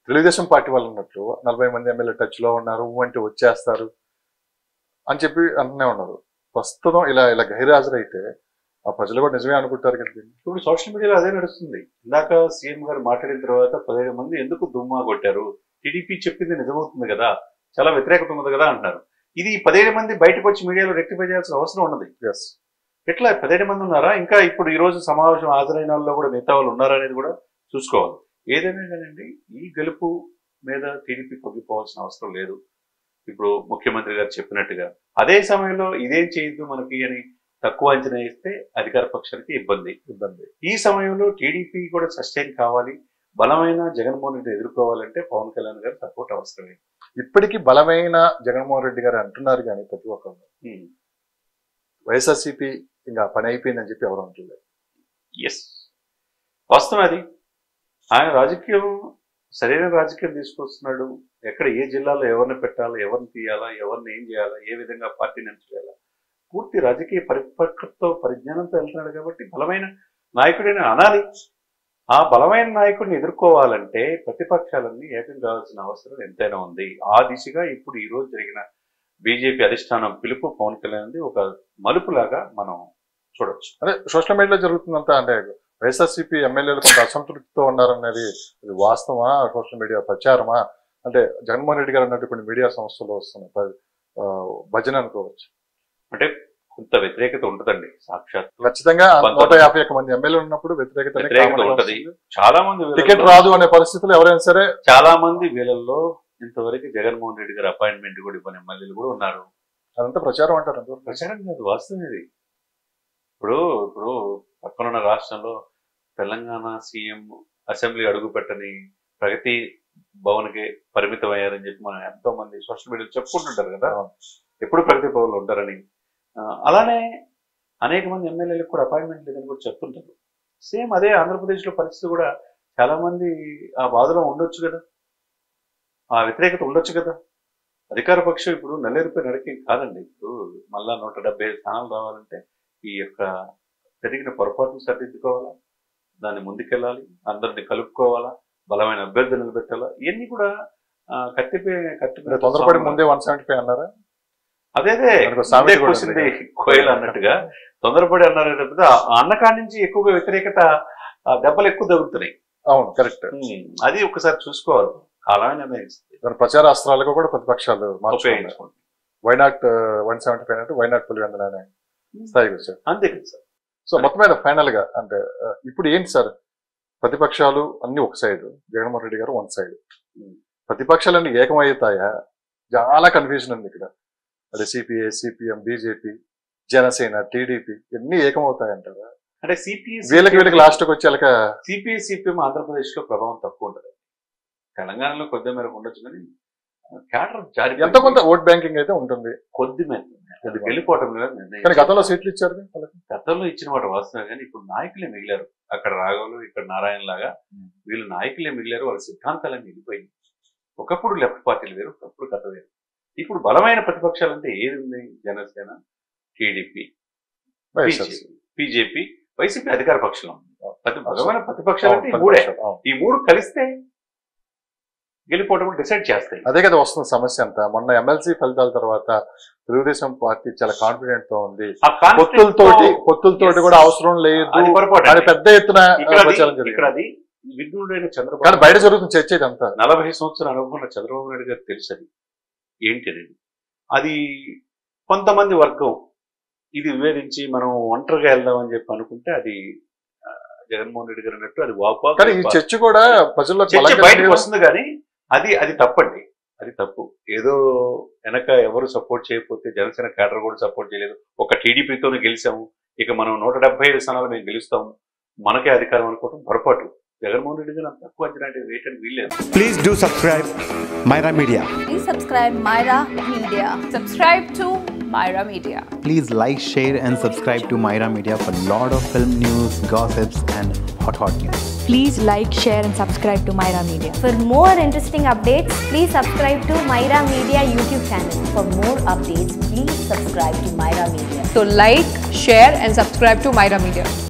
Telugu Desam party వాళ్ళు ఉన్నట్లు నలభై మంది ఎమ్మెల్యే టచ్ లో ఉన్నారు ఊ అంటే వచ్చేస్తారు అని చెప్పి అంటూనే ఉన్నారు ప్రస్తుతం ఇలా ఇలా గైరాజరైతే ఆ ప్రజలు కూడా నిజమే అనుకుంటారు కదా దీన్ని. ఇప్పుడు సోషల్ మీడియాలో అదే నడుస్తుంది ఇందాక సీఎం గారు మాట్లాడిన తర్వాత పదిహేడు మంది ఎందుకు దుమ్మా కొట్టారు టీడీపీ చెప్పింది నిజమవుతుంది కదా చాలా వ్యతిరేకత ఉంది కదా అంటున్నారు ఇది పదిహేడు మంది బయటకు వచ్చి మీడియాలో రెక్టిఫై చేయాల్సిన అవసరం ఉన్నది Yes. ఎట్లా పదిహేడు మంది ఉన్నారా ఇంకా ఇప్పుడు ఈ రోజు సమావేశం హాజరైన వాళ్ళు కూడా మిగతా వాళ్ళు ఉన్నారా అనేది కూడా చూసుకోవాలి ఏదైనా కానివ్వండి ఈ గెలుపు మీద టీడీపీ పొంగిపోవాల్సిన అవసరం లేదు ఇప్పుడు ముఖ్యమంత్రి గారు చెప్పినట్టుగా అదే సమయంలో ఇదేం చేయొద్దు మనకి అని తక్కువ అంచనా ఇస్తే అధికార పక్షానికి ఇబ్బంది ఇబ్బంది ఈ సమయంలో టీడీపీ కూడా సస్టైన్ కావాలి బలమైన జగన్మోహన్ రెడ్డి ఎదుర్కోవాలంటే పవన్ కళ్యాణ్ గారు సపోర్ట్ అవసరమే ఇప్పటికీ బలమైన జగన్మోహన్ రెడ్డి గారు అంటున్నారు కానీ ప్రతి ఒక్కరు వైఎస్ఆర్సీపీ ఇంకా పని అయిపోయిందని చెప్పి ఎవరు అంటున్నారు ఎస్ వాస్తవం అది ఆయన రాజకీయం సరైన రాజకీయం తీసుకొస్తున్నాడు ఎక్కడ ఏ జిల్లాలో ఎవరిని పెట్టాలా ఎవరిని తీయాలా ఎవరిని ఏం చేయాలా ఏ విధంగా పార్టీని ఎంచుకోవాలా పూర్తి రాజకీయ పరిపక్వతో పరిజ్ఞానంతో వెళ్తున్నాడు కాబట్టి బలమైన నాయకుడిని అనాలి ఆ బలమైన నాయకుడిని ఎదుర్కోవాలంటే ప్రతిపక్షాలన్నీ ఏకం కావాల్సిన అవసరం ఎంతైనా ఉంది ఆ దిశగా ఇప్పుడు ఈ రోజు జరిగిన బీజేపీ అధిష్టానం పిలుపు పవన్ కళ్యాణ్ ఒక మలుపులాగా మనం చూడొచ్చు అదే సోషల్ మీడియాలో జరుగుతుందంతా అంటే వైఎస్ఆర్సీపీ ఎమ్మెల్యేలు కొంత అసంతృప్తితో ఉన్నారనేది ఇది వాస్తవమా సోషల్ మీడియా ప్రచారమా అంటే జగన్మోహన్ రెడ్డి గారు అన్నట్టు కొన్ని మీడియా సంస్థలు వస్తున్నాయి ప్ర- ఆ, భజన అనుకోవచ్చు అంటే కొంత వ్యతిరేకత ఉంటుందండి సాక్షాత్ ఖచ్చితంగా కొంత- నూట యాభై ఒక్క మంది ఎమ్మెల్యేలు ఉన్నప్పుడు వ్యతిరేకత అనేది వ్యతిరేకత common గా ఉంటది. వస్తుంది. చాలా మంది టికెట్ వీళ్ళల్లో- రాదు అనే పరిస్థితులు ఎవరైనా సరే చాలా మంది వీళ్ళల్లో ఇంతవరకు జగన్మోహన్ రెడ్డి గారు అపాయింట్మెంట్ కూడా ఇవ్వని ఎమ్మెల్యేలు కూడా ఉన్నారు అదంతా ప్రచారం అంటారు అంతవరకు. ప్రచారం కాదు వాస్తవం ఇది ఇప్పుడు ఇప్పుడు పక్కనున్న రాష్ట్రంలో తెలంగాణ సీఎం అసెంబ్లీ అడుగు పెట్టని ప్రగతి భవన్కి పరిమితం అయ్యారని చెప్పి మనం ఎంతో మంది సోషల్ మీడియాలో చెప్పుకుంటుంటారు కదా అవును. ఎప్పుడు ప్రగతి భవన్లో ఉంటారని ఆ, అలానే అనేక మంది ఎమ్మెల్యేలకు కూడా అపాయింట్మెంట్ లేదని కూడా చెప్తుంటారు సేమ్ అదే ఆంధ్రప్రదేశ్లో పరిస్థితి కూడా చాలా మంది ఆ బాధలో ఉండొచ్చు కదా ఆ వ్యతిరేకత ఉండొచ్చు కదా అధికార పక్షం ఇప్పుడు నల్లేరుపై నడికి కాదండి ఇప్పుడు మళ్ళా నూట డెబ్బై ఐదు స్థానాలు రావాలంటే ఈ యొక్క జరిగిన పొరపాటును సరిదిద్దుకోవాలా దాన్ని ముందుకెళ్ళాలి అందరిని కలుపుకోవాలా బలమైన అభ్యర్థి నిలబెట్టాలా ఇవన్నీ కూడా ఆ, కత్తిపై కత్తి అంటే తొందరపడి ముందే వన్ సెవెంటీ ఫైవ్ అన్నారా అదేదే దానికి ఒక సామెత ముందే కూడా కూసింది ఉంది. కోయలు అన్నట్టుగా తొందరపడి అన్నారు తప్పితే ఆ అన్నకాడి నుంచి ఎక్కువగా వ్యతిరేకత ఆ దెబ్బలు ఎక్కువ తగులుతున్నాయి అవును కరెక్ట్ ఉమ్, అది ఒకసారి చూసుకోవాలి కాలమే నిర్ణయిస్తుంది దాని ప్రచార అస్త్రాలకు కూడా ప్రతిపక్షాలు మార్చుకున్నాయి ఉపయోగించుకోండి వైనాట్ వన్ సెవెంటీ ఫైవ్ అంటే వైనాట్ పులివెందులు అనే స్థాయికి వచ్చారు అంతే కదా సార్ సో మొత్తం మీద ఫైనల్ గా అంటే ఆ, ఇప్పుడు ఏంటి సార్ ప్రతిపక్షాలు అన్ని ఒక సైడ్ జగన్మోహన్ రెడ్డి గారు వన్ సైడ్ Hmm. ప్రతిపక్షాలన్నీ ఏకమవుతాయా చాలా కన్ఫ్యూజన్ ఉంది ఇక్కడ అదే CPI CPM BJP Janasena TDP ఇవన్నీ ఏకమవుతాయంటారా అంటే సిపిఐ వీళ్ళకి వీళ్ళకి లాస్ట్ కి వచ్చేలాక సిపిఐ సిపిఎం ఆంధ్రప్రదేశ్ లో ప్రభావం తక్కువ ఉంటుంది తెలంగాణలో కొద్ది మేరకు ఉండొచ్చు కానీ క్యాడర్ జారి ఎంత కొంత ఓట్ బ్యాంకింగ్ అయితే ఉంటుంది కొద్ది మేరకు అది వెళ్ళిపోవటం లేదు నిర్ణయం. కానీ గతంలో సీట్లు ఇచ్చారు కదా వాళ్ళకి. గతంలో ఇచ్చిన మాట వాస్తవం కానీ ఇప్పుడు నాయకులే మిగిలారు అక్కడ రాఘవులు ఇక్కడ నారాయణ లాగా Hmm. వీళ్ళు నాయకులే మిగిలారు వాళ్ళ సిద్ధాంతాలన్నీ మిగిలిపోయింది ఒకప్పుడు లెఫ్ట్ పార్టీలు వేరు ఒకప్పుడు గత వేరు ఇప్పుడు బలమైన ప్రతిపక్షాలు అంటే ఏది ఉంది Janasena TDP YSRC. BJP YCP అధికార పక్షం ప్రతి బలమైన ప్రతిపక్షాలు అంటే ఈ అవును, మూడే ప్రతిపక్షాలు, అవును. ఈ మూడు కలిస్తే గెలిపోవడం డిసైడ్ చేస్తాయి అదే కదా వస్తున్న సమస్య అంతా మొన్న ఎమ్మెల్సీ ఫలితాల తర్వాత తెలుగుదేశం పార్టీ చాలా కాన్ఫిడెంట్ తో ఉంది ఆ conflict పొత్తులతోటి తో- పొత్తులతోటి Yes. కూడా అవసరం లేదు అది పొరపాటు అని పెద్ద ఎత్తున ఆ, ఇక్కడ అది- ప్రచారం ఇక్కడ జరిగింది అది విఘ్నుడైన కానీ చంద్రబాబు బయట జరుగుతున్న చర్చ ఇదంతా నలభై సంవత్సరాల అనుభవం ఉన్న చంద్రబాబు నాయుడు గారు తెలుసు అది ఏంటి అనేది అది కొంతమంది వర్గం ఇది వివేరించి మనం ఒంటరిగా వెళ్దామని చెప్పి అనుకుంటే అది ఆ, జగన్మోహన్ రెడ్డి గారు అన్నట్టు అది వాపా కానీ ఈ చర్చ కూడా ప్రజల్లో చర్చ బలంగా బయటకు లేదు. వస్తుంది కానీ అది అది తప్పండి అది తప్పు ఏదో వెనక ఎవరు సపోర్ట్ చేయకపోతే జనసేన కేడర్ కూడా సపోర్ట్ చేయలేదు ఒక టీడీపీతోనే గెలిచాము ఇక మనం నూట డెబ్బై ఐదు స్థానాలు మేము గెలుస్తాము మనకే అధికారం అనుకోవడం పొరపాటు జగన్మోహన్ రెడ్డి గారు అంత తక్కువ అంచనా అంటే వేయటానికి వీల్లేదు Please do subscribe Myra Media. Please subscribe Myra Media. Subscribe to Myra Media. Please like, share, and subscribe to Myra Media for lot of film news, gossips, and hot hot news. Please like, share, and subscribe to Myra Media. For more interesting updates, please subscribe to Myra Media YouTube channel. For more updates, please subscribe to Myra Media. So like, share and subscribe to Myra Media.